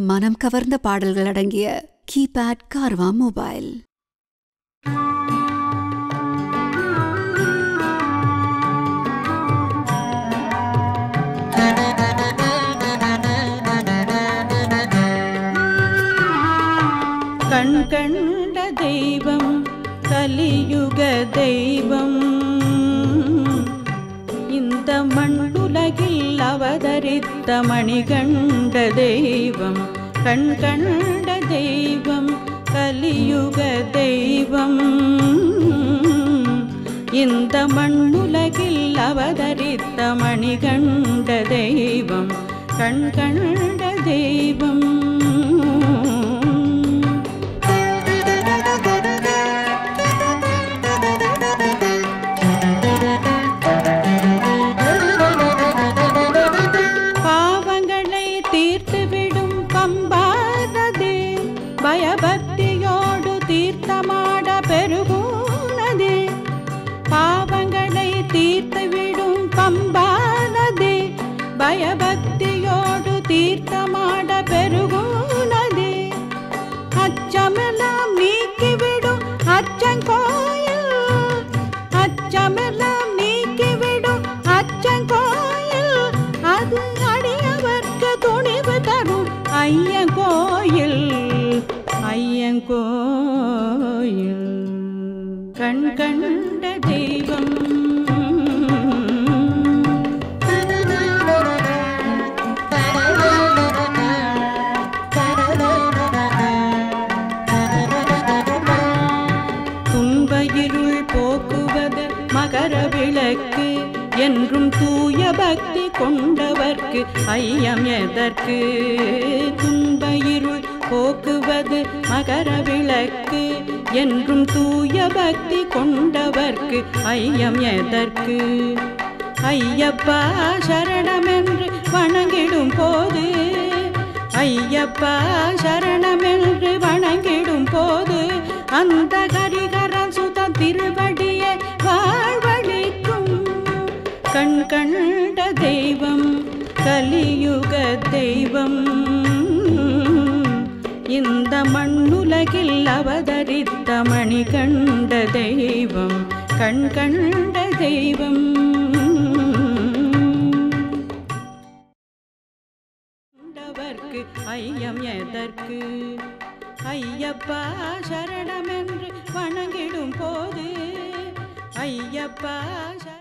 மனம் கவர்ந்த பாடல்கள் அடங்கிய கீபேட் கார்வா மொபைல் கண் கண்ட தெய்வம் கலியுக தெய்வம் இந்த மண்ணுலகில் அவதரித்த மணிகண்ட தெய்வம் கண் கண்ட தெய்வம் கலியுக தெய்வம் இந்த மண்ணுலகில் அவதரித்த மணிகண்ட தெய்வம் கண் கண்ட தெய்வம் பாவங்களை தீர்த்துவிடும் பம்பானதே பயபக்தியோடு தீர்த்தமாட பெருகூனதே பாவங்களை தீர்த்துவிடும் பம்பானதே பயபக்தியோடு தீர்த்தமாட பெருகூனதே அச்சமெல்லாம் நீக்கிவிடும் அச்சங்கோயில் அச்சமெல்லாம் நீக்கிவிடும் அச்சங்கோயில் அது அடியவர்க்கு துணிவு தரும் ஐயன் கோயில் ஐயன் கோயில் கண் கண்ட தெய்வம் துன்ப இருள் போக்குவது மகர விளக்கு என்றும் தூய பக்தி கொண்டவர்க்கு ஐயம் எதற்கு துன்ப இருள் போக்குவது மகர விளக்கு என்றும் தூய பக்தி கொண்டவர்க்கு ஐயம் எதற்கு ஐயப்பா சரணமென்று வணங்கிடும் போது ஐயப்பா சரணமென்று வணங்கிடும் போது அந்த கரிகரன் சுதம் திருவடியை வாழ்வழிக்கும் கண் கண்ட தெய்வம் கலியுக தெய்வம் இந்த மண்ணுலகில் அவதரித்த மணி கண்ட தெய்வம் கண் கண்ட தெய்வம் கொண்டவர்க்கு ஐயம் எதற்கு ஐயப்பா சரணமென்று வணங்கிடும் போது ஐயப்பா சரண